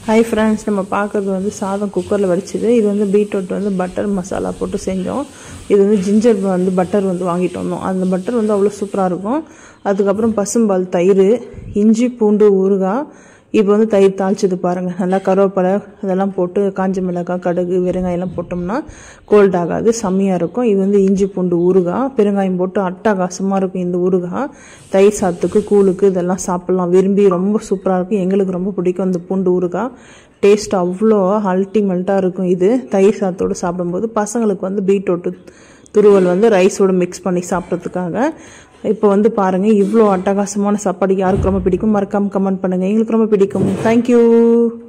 hi friends நம்ம பார்க்குறது வந்து சாதம் குக்கரில் வடிச்சது இது வந்து பீட்ரூட் வந்து பட்டர் மசாலா போட்டு செஞ்சோம் இது வந்து ஜிஞ்சர் வந்து பட்டர் வந்து வாங்கிட்டு வந்தோம் அந்த பட்டர் வந்து அவ்வளோ சூப்பராக இருக்கும் அதுக்கப்புறம் பசும்பால் தயிர் இஞ்சி பூண்டு ஊறுகாய் இப்போ வந்து தயிர் தாளிச்சது பாருங்கள் நல்லா கருவேப்பிலை இதெல்லாம் போட்டு காஞ்ச மிளகாய் கடுகு வெறுங்காயெல்லாம் போட்டோம்னா கோல்ட் ஆகாது செம்மையாக இருக்கும் இது வந்து இஞ்சி பூண்டு ஊறுகாய் பெருங்காயம் போட்டு அட்டகாசமாக இருக்கும் இந்த ஊறுகாய் தயிர் சாத்துக்கு கூழுக்கு இதெல்லாம் சாப்பிட்லாம் விரும்பி ரொம்ப சூப்பராக இருக்கும் எங்களுக்கு ரொம்ப பிடிக்கும் அந்த பூண்டு ஊறுகாய் டேஸ்ட் அவ்வளோ அல்டிமேட்டாக இருக்கும் இது தயிர் சாத்தோடு சாப்பிடும்போது பசங்களுக்கு வந்து பீட்ரூட்டு துருவல் வந்து ரைஸோடு மிக்ஸ் பண்ணி சாப்பிட்றதுக்காக இப்போ வந்து பாருங்கள் இவ்வளோ அட்டகாசமான சாப்பாடு யாருக்கு ரொம்ப பிடிக்கும் மறக்காமல் கமெண்ட் பண்ணுங்கள் எங்களுக்கு ரொம்ப பிடிக்கும் தேங்க்யூ